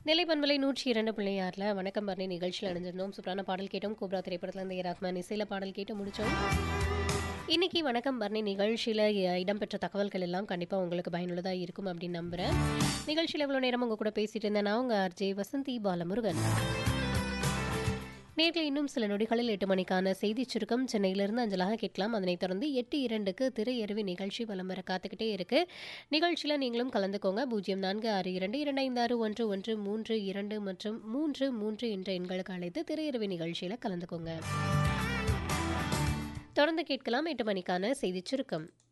நெல்லை பண்பலை நூற்றி இரண்டு பிள்ளையாரில் வணக்கம் பரணி நிகழ்ச்சியில் அணிஞ்சிருந்தோம் சூப்பரான பாடல் கேட்டோம் கோப்ரா திரைப்படத்தில் இருந்து ஏ ரஹ்மான் இசையில் பாடல் கேட்டு முடித்தோம் இன்னைக்கு வணக்கம் பரணி நிகழ்ச்சியில் இடம்பெற்ற தகவல்கள் எல்லாம் கண்டிப்பாக உங்களுக்கு பயனுள்ளதாக இருக்கும் அப்படின்னு நம்புகிறேன் நிகழ்ச்சியில் எவ்வளோ நேரம் உங்கள் கூட பேசிட்டு இருந்தேன் நான் உங்கள் ஆர்ஜே வசந்தி பாலமுருகன் நேரில் இன்னும் சில நொடிகளில் எட்டு மணிக்கான செய்தி சுருக்கம் சென்னையிலிருந்து அஞ்சலாக கேட்கலாம் அதனைத் தொடர்ந்து எட்டு இரண்டுக்கு திரையருவி நிகழ்ச்சி வலம் வர காத்துக்கிட்டே இருக்கு நிகழ்ச்சியில் நீங்களும் கலந்துக்கோங்க பூஜ்ஜியம் நான்கு ஆறு இரண்டு இரண்டு ஐந்து ஆறு ஒன்று ஒன்று மூன்று இரண்டு மற்றும் மூன்று மூன்று என்ற எண்களுக்கு அழைத்து திரையருவி நிகழ்ச்சியில் கலந்துக்கோங்க தொடர்ந்து கேட்கலாம் எட்டு மணிக்கான செய்தி சுருக்கம்